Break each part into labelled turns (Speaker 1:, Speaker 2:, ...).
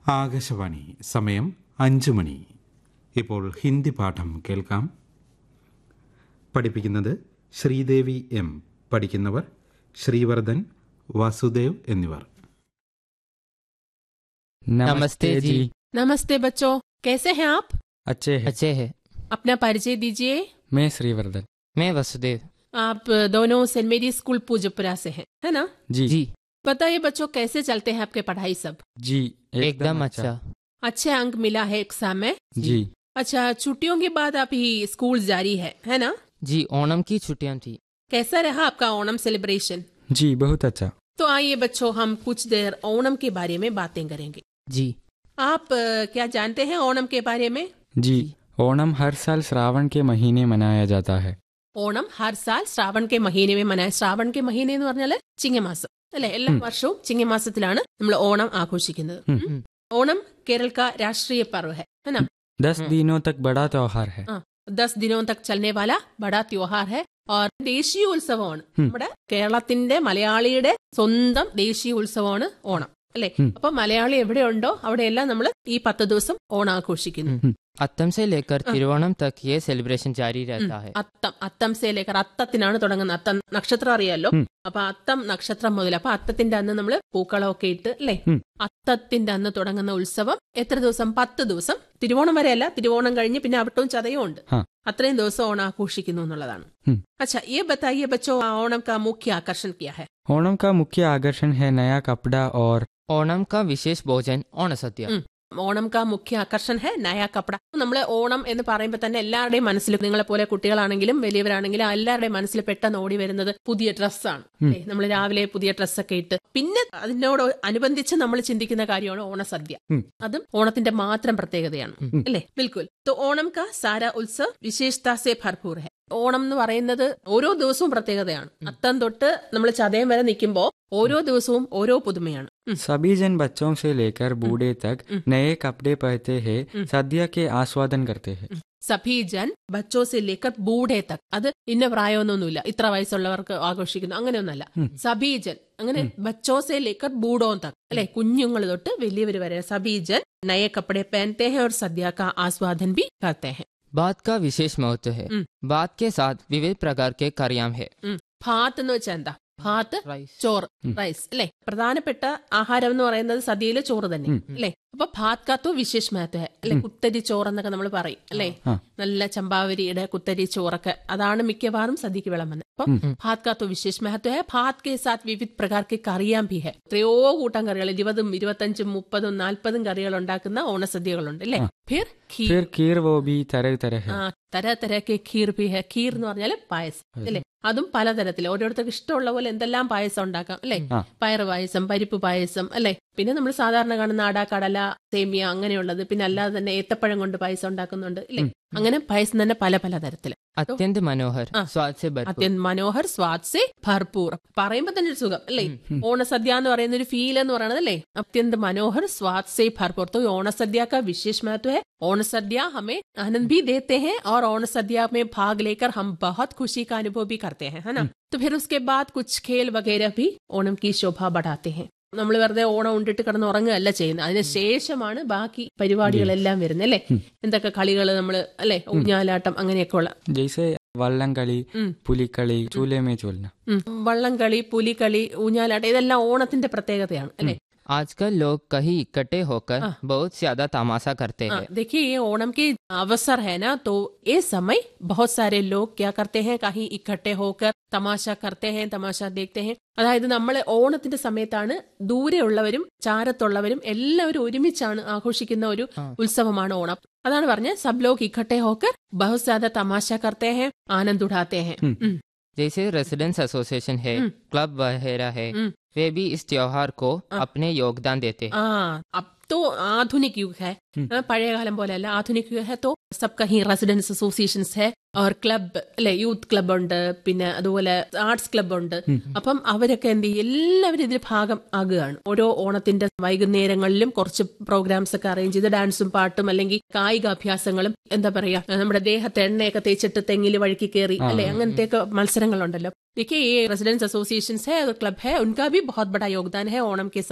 Speaker 1: ആകാശവാണി സമയം അഞ്ച് മണി ഇപ്പോൾ ഹിന്ദി പാഠം കേൾക്കാം പഠിപ്പിക്കുന്നത് ശ്രീദേവി എം പഠിക്കുന്നവർ ശ്രീവർദ്ധൻ വാസുദേവ് എന്നിവർ
Speaker 2: नमस्ते जी
Speaker 3: नमस्ते बच्चों कैसे हैं आप
Speaker 2: अच्छे हैं
Speaker 3: अच्छे हैं अपना परिचय दीजिए
Speaker 2: मैं श्रीवर्धन
Speaker 4: मैं वसुदेव
Speaker 3: आप दोनों सेंट मेरी स्कूल पूजपुरा से हैं है ना
Speaker 2: जी
Speaker 4: जी
Speaker 3: बताइए बच्चों कैसे चलते हैं आपके पढ़ाई सब
Speaker 2: जी
Speaker 4: एकदम अच्छा
Speaker 3: अच्छे अंक मिला है एग्जाम में
Speaker 2: जी
Speaker 3: अच्छा छुट्टियों के बाद अभी स्कूल जारी है है ना
Speaker 4: जी ओणम की छुट्टियां थी
Speaker 3: कैसा रहा आपका ओणम सेलिब्रेशन
Speaker 2: जी बहुत अच्छा
Speaker 3: तो आइए बच्चों हम कुछ देर ओणम के बारे में बातें करेंगे
Speaker 4: जी
Speaker 3: आप अ, क्या जानते हैं ओणम के बारे में
Speaker 2: जी ओणम हर साल श्रावण के महीने मनाया जाता है
Speaker 3: ഓണം ഹർ സാൽ ശ്രാവൺ കെ മഹീനെ മനായ ശ്രാവൺ കെ മഹീനെ എന്ന് പറഞ്ഞാല് ചിങ്ങമാസം അല്ലെ എല്ലാ
Speaker 2: ഉം.
Speaker 3: വർഷവും ചിങ്ങമാസത്തിലാണ് നമ്മൾ ഓണം ആഘോഷിക്കുന്നത്
Speaker 2: ഉം.
Speaker 3: ഉം. ഓണം കേരള का राष्ट्रीय पर्व है है ना
Speaker 2: दस दिनों तक बड़ा त्योहार है
Speaker 3: हाँ। दस दिनों तक चलने वाला बड़ा त्योहार है और ദേശീയ ഉത്സവമാണ്
Speaker 2: ഉം.
Speaker 3: നമ്മുടെ കേരളത്തിന്റെ മലയാളിയുടെ സ്വന്തം ദേശീയ ഉത്സവമാണ് ഓണം അല്ലെ
Speaker 2: ഉം.
Speaker 3: അപ്പൊ മലയാളി എവിടെയുണ്ടോ അവിടെയെല്ലാം നമ്മൾ ഈ പത്ത് ദിവസം ഓണം ആഘോഷിക്കുന്നു
Speaker 4: अत्तम से लेकर तिरुवोणम तक ये सेलिब्रेशन जारी रहता है
Speaker 3: അത്തം അത്തം സേലേക്കർ അത്തത്തിനാണ് തുടങ്ങുന്നത് അത്തം നക്ഷത്രം അറിയാലോ
Speaker 2: ഉം.
Speaker 3: അപ്പൊ അത്തം നക്ഷത്രം മുതൽ അപ്പൊ അത്തത്തിന്റെ അന്ന് നമ്മൾ പൂക്കളമൊക്കെ ഇട്ട് അല്ലേ
Speaker 2: ഉം.
Speaker 3: അത്തത്തിന്റെ അന്ന് തുടങ്ങുന്ന ഉത്സവം എത്ര ദിവസം പത്ത് ദിവസം തിരുവോണം വരെയല്ല തിരുവോണം കഴിഞ്ഞ് പിന്നെ അവിട്ടവും ചതയും ഉണ്ട്
Speaker 2: हाँ।
Speaker 3: അത്രയും ദിവസം ഓണം ആഘോഷിക്കുന്നു എന്നുള്ളതാണ്
Speaker 2: ഉം.
Speaker 3: അച്ഛാ ये बताइए बच्चों ओणम का मुख्य आकर्षण क्या है
Speaker 2: ओणम का मुख्य आकर्षण है नया कपड़ा और
Speaker 4: ओणम का विशेष भोजन ओण सद्य
Speaker 3: ഉം. ഓണം കാ മുഖ്യ ആകർഷൺ ഹെ നയ കപ്പട നമ്മൾ ഓണം എന്ന് പറയുമ്പോൾ തന്നെ എല്ലാവരുടെയും മനസ്സിൽ നിങ്ങളെ പോലെ കുട്ടികളാണെങ്കിലും വലിയവരാണെങ്കിലും എല്ലാവരുടെയും മനസ്സിൽ പെട്ടെന്ന് ഓടി വരുന്നത് പുതിയ ഡ്രസ്സാണ്
Speaker 2: ഉം.
Speaker 3: നമ്മൾ രാവിലെ പുതിയ ഡ്രസ്സൊക്കെ ഇട്ട് പിന്നെ അതിനോട് അനുബന്ധിച്ച് നമ്മൾ ചിന്തിക്കുന്ന കാര്യമാണ് ഓണസദ്യ
Speaker 2: ഉം.
Speaker 3: അതും ഓണത്തിന്റെ മാത്രം പ്രത്യേകതയാണ്
Speaker 2: ഉം.
Speaker 3: അല്ലേ ബിൽക്കുൽ तो ഓണം കാ സാര ഉത്സവ് വിശേഷത സെ ഭർപൂർ ഹെ ഓണം എന്ന് പറയുന്നത് ഓരോ ദിവസവും പ്രത്യേകതയാണ് അത്തം തൊട്ട് നമ്മൾ ചതയം വരെ നിൽക്കുമ്പോൾ ഓരോ ദിവസവും ഓരോ പുതുമയാണ് ഉം.
Speaker 2: सभी जन बच्चों से लेकर बूढ़े तक
Speaker 3: ഉം.
Speaker 2: नए कपड़े पहनते हैं
Speaker 3: ഉം.
Speaker 2: सद्या के आस्वादन करते हैं
Speaker 3: സഭി ജൻ ബച്ചോ സെ ലേക്കർ ബൂഢേ തക് അത് ഇന്ന പ്രായമൊന്നുമില്ല ഇത്ര വയസ്സുള്ളവർക്ക് ആഘോഷിക്കുന്നു അങ്ങനെയൊന്നല്ല
Speaker 2: ഉം.
Speaker 3: സഭി ജൻ അങ്ങനെ ബച്ചോ സെ ലേക്കർ ബൂഡോ തക് അല്ലെ കുഞ്ഞുങ്ങൾ തൊട്ട് വലിയവർ വരെ സഭി ജൻ നയ കപ്പടെ പहनते हैं और सद्या का आस्वादन भी करते हैं
Speaker 4: बात का विशेष महत्व है
Speaker 3: हम्म।
Speaker 4: बात के साथ विविध प्रकार के कर्याम है
Speaker 3: ഭാത്ത് എന്ന് വെച്ചാൽ എന്താ ഭാത്ത്
Speaker 4: राइस
Speaker 3: ചോറ്
Speaker 2: ഉം.
Speaker 3: റൈസ് അല്ലെ പ്രധാനപ്പെട്ട ആഹാരം എന്ന് പറയുന്നത് സദ്യയിലെ ചോറ് തന്നെ
Speaker 2: ഉം.
Speaker 3: അല്ലെ അപ്പൊ ഭാത് കാത്തോ വിശേഷ മഹത്വ അല്ലെ കുത്തരി ചോറ് എന്നൊക്കെ നമ്മൾ പറയും അല്ലെ
Speaker 2: ആ.
Speaker 3: നല്ല ചമ്പാവരിയുടെ കുത്തരി ചോറൊക്കെ അതാണ് മിക്കവാറും സദ്യക്ക് വിളമ്പുന്നത് അപ്പം
Speaker 2: ഉം.
Speaker 3: ഭാത് കാത്തോ വിശേഷ മഹത്വ ഹെ ഭാത് കെ സാത്ത് വിവിധ പ്രകാർക്ക് കറിയാൻ ഭി ഹെ എത്രയോ കൂട്ടം കറികൾ ഇരുപതും ഇരുപത്തഞ്ചും മുപ്പതും നാൽപ്പതും കറികൾ ഉണ്ടാക്കുന്ന ഓണസദ്യകളുണ്ട് അല്ലെ
Speaker 2: ആ.
Speaker 3: ഫിർ ഖീർ
Speaker 2: फिर खीर वो भी तरह तरह है
Speaker 3: ആ തര തരക്ക് ഖീർ ഭി ഹെ ഖീർ എന്ന് പറഞ്ഞാല് പായസം അല്ലെ അതും പലതരത്തിൽ ഓരോരുത്തർക്ക് ഇഷ്ടമുള്ള പോലെ എന്തെല്ലാം പായസം ഉണ്ടാക്കാം അല്ലെ
Speaker 2: ആ.
Speaker 3: പയറ് പായസം പരിപ്പ് പായസം അല്ലെ പിന്നെ നമ്മൾ സാധാരണ കാണുന്ന അട കടല സേമിയ അങ്ങനെയുള്ളത് പിന്നെ അല്ലാതെ തന്നെ ഏത്തപ്പഴം കൊണ്ട് പായസം ഉണ്ടാക്കുന്നുണ്ട് അല്ലെ
Speaker 2: ഉം.
Speaker 3: അങ്ങനെ പായസം തന്നെ പല പല തരത്തില്
Speaker 4: अत्यंत मनोहर
Speaker 3: ആ.
Speaker 4: स्वाद से भरपूर
Speaker 3: അത്യന്ത് മനോഹർ സ്വാദ് സെ ഭർപൂർ പറയുമ്പോ തന്നെ ഒരു സുഖം അല്ലേ ഓണസദ്യ എന്ന് പറയുന്ന ഒരു ഫീൽ എന്ന് പറയുന്നത് അല്ലേ അത്യന്ത് മനോഹർ स्वाद से भरपूर तो ओणसद्या का विशेष महत्व है ओणसद्या हमें आनंद भी देते हैं और ओणसद्या में भाग लेकर हम बहुत खुशी का अनुभव भी करते हैं है ना तो फिर उसके बाद कुछ खेल वगैरह भी ओणम की शोभा बढ़ाते हैं നമ്മൾ വെറുതെ ഓണം ഉണ്ടിട്ട് കിടന്ന് ഉറങ്ങുകയല്ല ചെയ്യുന്നത് അതിന് ശേഷമാണ് ബാക്കി പരിപാടികളെല്ലാം വരുന്നത് അല്ലേ എന്തൊക്കെ കളികൾ നമ്മൾ അല്ലെ ഊഞ്ഞാലാട്ടം അങ്ങനെയൊക്കെ ഉള്ള
Speaker 2: जैसे वल्लंकली
Speaker 3: ഉം.
Speaker 2: पुलिकली चूल्हे में चूलना
Speaker 3: ഉം. വള്ളംകളി പുലികളി ഊഞ്ഞാലാട്ടം ഇതെല്ലാം ഓണത്തിന്റെ പ്രത്യേകതയാണ് അല്ലെ
Speaker 4: आजकल लोग कहीं इकट्ठे होकर
Speaker 3: हाँ।
Speaker 4: बहुत ज्यादा तमाशा करते
Speaker 3: हाँ,
Speaker 4: हैं
Speaker 3: देखिए ये ओणम के अवसर है ना तो ये समय बहुत सारे लोग क्या करते हैं कहीं इकट्ठे होकर തമാശ करते हैं തമാശ देखते हैं അതായത് നമ്മൾ ഓണത്തിന്റെ സമയത്താണ് ദൂരെയുള്ളവരും ചാരത്തുള്ളവരും എല്ലാവരും ഒരുമിച്ചാണ് ആഘോഷിക്കുന്ന ഒരു
Speaker 4: ആ.
Speaker 3: ഉത്സവമാണ് ഓണം അതാണ് പറഞ്ഞത് സബ് ലോഗ് ഇക്കട്ടെ ഹോക്കർ ബഹുത് സാര തമാശ करते हैं ആനന്ദ് ഉഠാते हैं
Speaker 2: हम्म।
Speaker 3: ഉം.
Speaker 4: जैसे रेसिडेंस एसोसिएशन है
Speaker 3: हम्म।
Speaker 4: क्लब वगैरह है
Speaker 3: हम्म।
Speaker 4: वे भी इस त्योहार को
Speaker 3: हाँ।
Speaker 4: अपने योगदान देते हैं
Speaker 3: ആ अब तो आधुनिक युग है
Speaker 2: हम्म।
Speaker 3: हाँ, പഴയ കാലം പോലെയല്ല ആധുനിക് യുഗ് है तो सबका ही റെസിഡൻസ് അസോസിയേഷൻസ് है और ക്ലബ് അല്ലെ യൂത്ത് ക്ലബ് ഉണ്ട് പിന്നെ അതുപോലെ ആർട്സ് ക്ലബ് ഉണ്ട് അപ്പം അവരൊക്കെ എന്ത് ചെയ്യും എല്ലാവരും ഇതിൽ ഭാഗം ആകുകയാണ് ഓരോ ഓണത്തിന്റെ വൈകുന്നേരങ്ങളിലും കുറച്ച് പ്രോഗ്രാംസ് ഒക്കെ അറേഞ്ച് ചെയ്ത് ഡാൻസും പാട്ടും അല്ലെങ്കിൽ കായിക അഭ്യാസങ്ങളും എന്താ പറയാ നമ്മുടെ ദേഹത്തെ എണ്ണയൊക്കെ തേച്ചിട്ട് തെങ്ങിൽ വഴുക്കി കയറി അല്ലെ അങ്ങനത്തെയൊക്കെ മത്സരങ്ങളുണ്ടല്ലോ देखिए ये रेजिडेंस एसोसिएशन है और क्लब है उनका भी बहुत बड़ा योगदान है ओणम के समय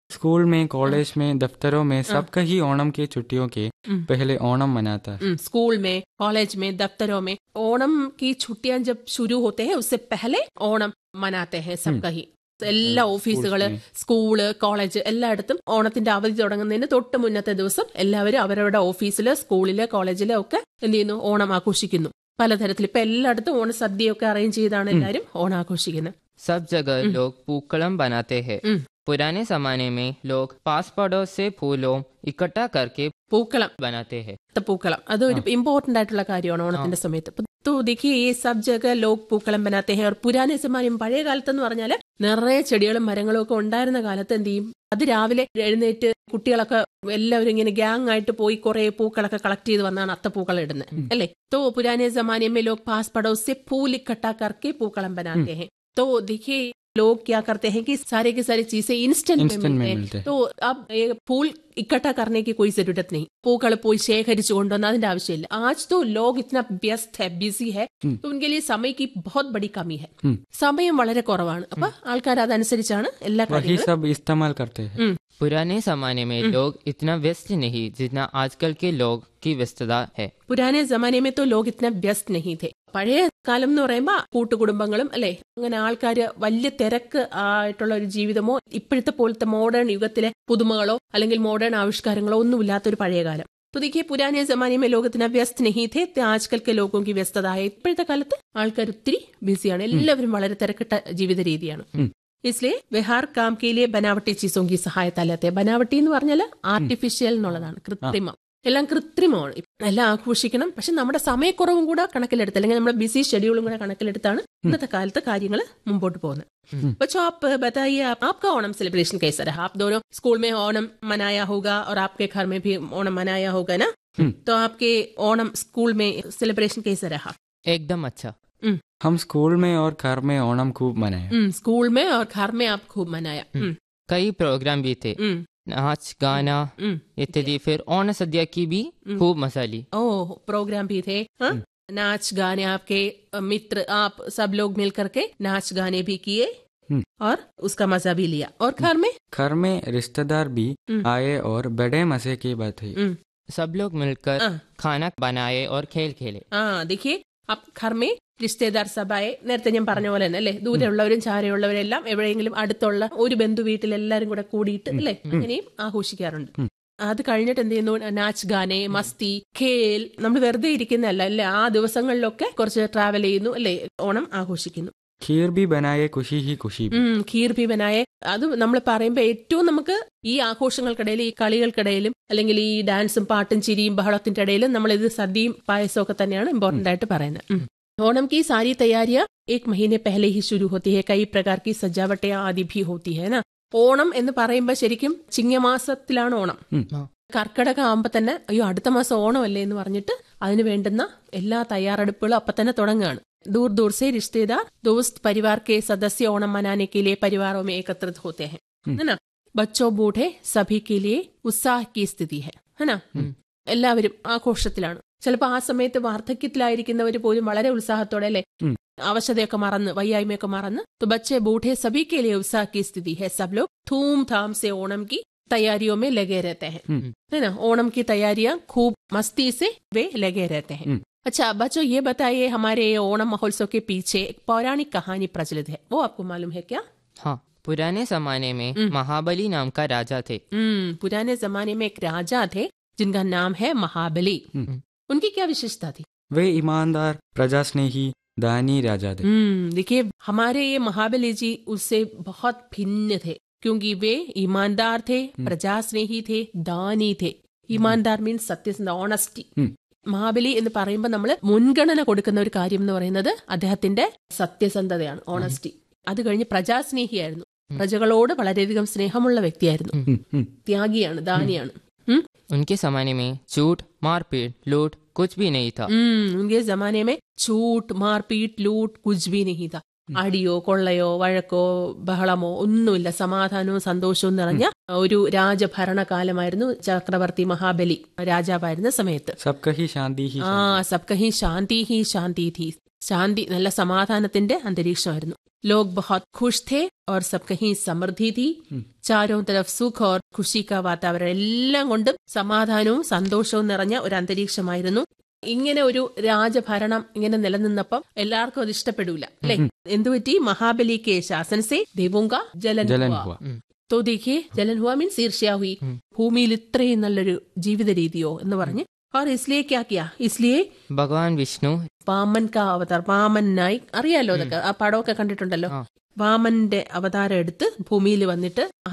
Speaker 2: स्कूल में कॉलेज में दफ्तरों में सबका ही ओणम के छुट्टियों के पहले ओणम मनाता है
Speaker 3: हम्म, स्कूल में कॉलेज में दफ्तरों में ओणम की छुट्टियां जब शुरू होते हैं उससे पहले ओणम मनाते हैं सबका ही എല്ലാ ഓഫീസുകള് സ്കൂള് കോളേജ് എല്ലായിടത്തും ഓണത്തിന്റെ അവധി തുടങ്ങുന്നതിന് തൊട്ട് മുന്നത്തെ ദിവസം എല്ലാവരും അവരവരുടെ ഓഫീസില് സ്കൂളില് കോളേജില് ഒക്കെ എന്ത് ചെയ്യുന്നു ഓണം ആഘോഷിക്കുന്നു പലതരത്തിൽ ഇപ്പൊ എല്ലായിടത്തും ഓണസദ്യയൊക്കെ അറേഞ്ച് ചെയ്താണ് എല്ലാവരും ഓണം ആഘോഷിക്കുന്നത്
Speaker 4: सब जगह लोग पूकलम बनाते हैं
Speaker 3: हम्म।
Speaker 4: पुराने जमाने में लोग पास पड़ोस से फूलों इकट्ठा करके
Speaker 3: പൂക്കളം
Speaker 4: बनाते हैं
Speaker 3: പൂക്കളം അത് ഒരു ഇമ്പോർട്ടന്റ് ആയിട്ടുള്ള കാര്യമാണ് ഓണത്തിന്റെ സമയത്ത് तो देखिए ये सब जगह लोग പൂക്കളം बनाते हैं और പുരാനെ സമാനം പഴയ കാലത്തെന്ന് പറഞ്ഞാല് നിറയെ ചെടികളും മരങ്ങളും ഒക്കെ ഉണ്ടായിരുന്ന കാലത്ത് എന്ത് ചെയ്യും അത് രാവിലെ എഴുന്നേറ്റ് കുട്ടികളൊക്കെ എല്ലാവരും ഇങ്ങനെ ഗ്യാങ് ആയിട്ട് പോയി കുറെ പൂക്കളൊക്കെ കളക്ട് ചെയ്ത് വന്നാണ് അത്തപ്പൂക്കളം ഇടുന്നത് അല്ലേ तो पुराने जमाने में लोग पास पड़ोस से फूल इकट्ठा करके पूकलम बनाते हैं तो देखिए लोग क्या करते हैं कि सारे के सारे चीजें इंस्टेंट में
Speaker 2: Instant में
Speaker 3: मिलते
Speaker 2: मिलते
Speaker 3: हैं
Speaker 2: हैं।
Speaker 3: तो अब ये फूल इकट्ठा करने की कोई जरूरत नहीं പൂക്കൾ പോയി ശേഖരിച്ചു കൊണ്ടുവന്ന അതിന്റെ ആവശ്യമില്ല आज तो लोग इतना व्यस्त है बिजी है तो उनके लिए समय की बहुत बड़ी कमी है സമയം വളരെ കുറവാണ് അപ്പൊ ആൾക്കാർ അതനുസരിച്ചാണ് എല്ലാ
Speaker 2: वही
Speaker 3: കാര്യങ്ങളും
Speaker 2: सब इस्तेमाल करते हैं
Speaker 3: ഉം.
Speaker 4: पुराने जमाने में लोग इतना व्यस्त नहीं जितना आजकल के लोग की व्यस्तता है
Speaker 3: പുരാനെ ജമാനെ में तो लोग इतना व्यस्त नहीं थे പഴയ കാലം എന്ന് പറയുമ്പോ കൂട്ടുകുടുംബങ്ങളും അല്ലെ അങ്ങനെ ആൾക്കാര് വലിയ തിരക്ക് ആയിട്ടുള്ള ഒരു ജീവിതമോ ഇപ്പോഴത്തെ പോലത്തെ മോഡേൺ യുഗത്തിലെ പുതുമകളോ അല്ലെങ്കിൽ മോഡേൺ ആവിഷ്കാരങ്ങളോ ഒന്നുമില്ലാത്ത ഒരു പഴയ കാലം तो देखिए पुराने जमाने में लोग इतना व्यस्त नहीं थे तो आजकल के लोगों की व्यस्तത है ഇപ്പോഴത്തെ കാലത്ത് ആൾക്കാർ ഒത്തിരി ബിസിയാണ് എല്ലാവരും വളരെ തിരക്കിട്ട ജീവിത രീതിയാണ് इसलिए वे हर काम के लिए बनावटी चीजों की सहायता लेते हैं बनावटी എന്ന് പറഞ്ഞാൽ ആർട്ടിഫിഷ്യൽ എന്നുള്ളതാണ് കൃത്രിമം എല്ലാം കൃത്രിമമാണ് എല്ലാം ആഘോഷിക്കണം പക്ഷെ നമ്മുടെ സമയക്കുറവും കൂടെ കണക്കിലെടുത്ത് അല്ലെങ്കിൽ നമ്മുടെ ബിസി ഷെഡ്യൂളും കൂടെ കണക്കിലെടുത്താണ് ഇന്നത്തെ കാലത്ത് കാര്യങ്ങൾ മുമ്പോട്ട് പോകുന്നത് बच्चों आप बताइए आप, आपका ओणम सेलिब्रेशन कैसा रहा आप दोनों स्कूल में ओणम मनाया होगा और आपके घर में भी ओणम मनाया होगा ना तो आपके ओणम स्कूल में सेलिब्रेशन कैसा रहा
Speaker 4: एकदम अच्छा
Speaker 2: हम स्कूल में और घर में ओणम खूब मनाए
Speaker 3: हम्म, स्कूल में और घर में आप खूब मनाया हम्म,
Speaker 4: कई प्रोग्राम भी थे
Speaker 3: हम्म,
Speaker 4: नाच गाना
Speaker 3: हम्म।
Speaker 4: इत्यादि फिर ओण सद्या की भी खूब मजा ली
Speaker 3: ओह प्रोग्राम भी थे हाँ? नाच गाने आपके अ, मित्र आप सब लोग मिल करके नाच गाने भी किए और उसका मजा भी लिया और घर में
Speaker 2: घर में रिश्तेदार भी आए और बड़े मजे की बात है
Speaker 3: हम्म,
Speaker 4: सब लोग मिलकर
Speaker 3: हाँ।
Speaker 4: खाना बनाए और खेल खेले
Speaker 3: ആ देखिए अब घर में റിശ്തേദാർ സഭായെ നേരത്തെ ഞാൻ പറഞ്ഞ പോലെ തന്നെ അല്ലെ ദൂരെയുള്ളവരും ചാരയുള്ളവരെല്ലാം എവിടെയെങ്കിലും അടുത്തുള്ള ഒരു ബന്ധു വീട്ടിൽ എല്ലാരും കൂടെ കൂടിയിട്ട് അല്ലെ അങ്ങനെയും ആഘോഷിക്കാറുണ്ട് അത് കഴിഞ്ഞിട്ട് എന്ത് ചെയ്യുന്നു നാച്ച് ഗാനെ മസ്തി ഖേൽ നമ്മൾ വെറുതെ ഇരിക്കുന്നതല്ല അല്ലെ ആ ദിവസങ്ങളിലൊക്കെ കുറച്ച് ട്രാവൽ ചെയ്യുന്നു അല്ലെ ഓണം ആഘോഷിക്കുന്നു
Speaker 2: खीर भी बनाए खुशी ही खुशी भी
Speaker 3: ഉം, ഖീർ ഭി ബനായെ അത് നമ്മൾ പറയുമ്പോൾ ഏറ്റവും നമുക്ക് ഈ ആഘോഷങ്ങൾക്കിടയിൽ ഈ കളികൾക്കിടയിലും അല്ലെങ്കിൽ ഈ ഡാൻസും പാട്ടും ചിരിയും ബഹളത്തിന്റെ ഇടയിലും നമ്മൾ ഇത് സദ്യയും പായസവും ഒക്കെ തന്നെയാണ് ഇമ്പോർട്ടന്റ് ആയിട്ട് പറയുന്നത് ഉം. ഓണം की सारी तैयारियां एक महीने पहले ही शुरू होती है कई प्रकार की सजावटें आदि भी होती है ना ഓണം എന്ന് പറയുമ്പോൾ ശരിക്കും ചിങ്ങമാസത്തിലാണ് ഓണം കർക്കിടക ആകുമ്പോ തന്നെ അയ്യോ അടുത്ത മാസം ഓണമല്ലേ എന്ന് പറഞ്ഞിട്ട് അതിന് വേണ്ടുന്ന എല്ലാ തയ്യാറെടുപ്പുകളും അപ്പൊ തന്നെ തുടങ്ങുകയാണ് दूर दूर से रिश्तेदार दोस्त परिवार के सदस्य ओणम मनाने के लिए परिवारों में एकत्रित होते हैं है ना बच्चों बूढ़े सभी के लिए उत्साह की स्थिति है है ना എല്ലാവരും ആഘോഷത്തിലാണ് ചിലപ്പോൾ ആ സമയത്ത് വാർദ്ധക്യത്തിലായിരിക്കുന്നവർ പോലും വളരെ ഉത്സാഹത്തോടെ അല്ലെ അവശതയൊക്കെ മറന്ന് വയ്യായ്മയൊക്കെ മറന്ന് तो बच्चे बूढ़े सभी के लिए उत्साह की स्थिति है सब लोग धूमधाम से ओणम की तैयारियों में लगे रहते हैं है ना ओणम की तैयारियां खूब मस्ती से वे लगे रहते हैं अच्छा बच्चों ये बताइए हमारे ये ओणम महोत्सव के पीछे एक पौराणिक कहानी प्रचलित है वो आपको मालूम है क्या
Speaker 4: हाँ पुराने जमाने में महाबली नाम का राजा थे
Speaker 3: हम्म पुराने जमाने में एक राजा थे जिनका नाम है महाबली उनकी क्या विशेषता थी
Speaker 2: वे ईमानदार प्रजा स्नेही दानी राजा थे
Speaker 3: हम्म देखिए हमारे ये महाबली जी उससे बहुत भिन्न थे क्योंकि वे ईमानदार थे प्रजा स्नेही थे दानी थे ഈമാൻദാർ മീൻസ് സത്യസന്ധ ഓണസ്റ്റി മഹാബലി എന്ന് പറയുമ്പോൾ നമ്മൾ മുൻഗണന കൊടുക്കുന്ന ഒരു കാര്യം എന്ന് പറയുന്നത് അദ്ദേഹത്തിന്റെ സത്യസന്ധതയാണ് ഓണസ്റ്റി അത് കഴിഞ്ഞ് പ്രജാസ്നേഹിയായിരുന്നു പ്രജകളോട് വളരെയധികം സ്നേഹമുള്ള വ്യക്തിയായിരുന്നു ത്യാഗിയാണ് ദാനിയാണ് ഉം
Speaker 4: उनके जमाने में झूठ मारपीट लूट कुछ भी नहीं था
Speaker 3: ഉം, ഉൻകെ ജമാനെ മേ ചൂട്ട് മാർപീട്ട് ലൂട്ട് കുച്ച് ബി നഹി താ അടിയോ കൊള്ളയോ വഴക്കോ ബഹളമോ ഒന്നുമില്ല സമാധാനവും സന്തോഷവും നിറഞ്ഞ ഒരു രാജഭരണകാലമായിരുന്നു ചക്രവർത്തി മഹാബലി രാജാവായിരുന്ന സമയത്ത്
Speaker 2: सबका ही शांति ही
Speaker 3: ആ സബ് കഹി ശാന്തി ഹി ശാന്തി ഥി ശാന്തി നല്ല സമാധാനത്തിന്റെ അന്തരീക്ഷമായിരുന്നു ലോക് ബഹുത് ഖുഷ് थे और सब कहीं സമൃദ്ധി थी ചാരോ തരഫ് സുഖ് और ഖുഷി കാ വാതാവരണം എല്ലാം കൊണ്ടും സമാധാനവും സന്തോഷവും നിറഞ്ഞ ഒരു അന്തരീക്ഷമായിരുന്നു ഇങ്ങനെ ഒരു രാജഭരണം ഇങ്ങനെ നിലനിന്നപ്പം എല്ലാവർക്കും അത് ഇഷ്ടപ്പെടൂല അല്ലെ എന്തുപറ്റി മഹാബലി കെ ശാസനസെ ദേവോങ്ക ജലൻ
Speaker 2: जलन
Speaker 3: ഹുവ.
Speaker 2: हुआ
Speaker 3: തോ ദേഖിയേ ജലൻ ഹുവ മീൻസ് ഈർഷ്യാഹുയി ഭൂമിയിൽ ഇത്രയും നല്ലൊരു ജീവിത രീതിയോ എന്ന് പറഞ്ഞ് और इसलिए क्या किया इसलिए
Speaker 4: भगवान विष्णु
Speaker 3: വാമൻ കാ അവതാർ വാമനായി അറിയാലോ അതൊക്കെ ആ പടമൊക്കെ കണ്ടിട്ടുണ്ടല്ലോ
Speaker 4: ആ.
Speaker 3: വാമന്റെ അവതാരം എടുത്ത് ഭൂമിയിൽ വന്നിട്ട്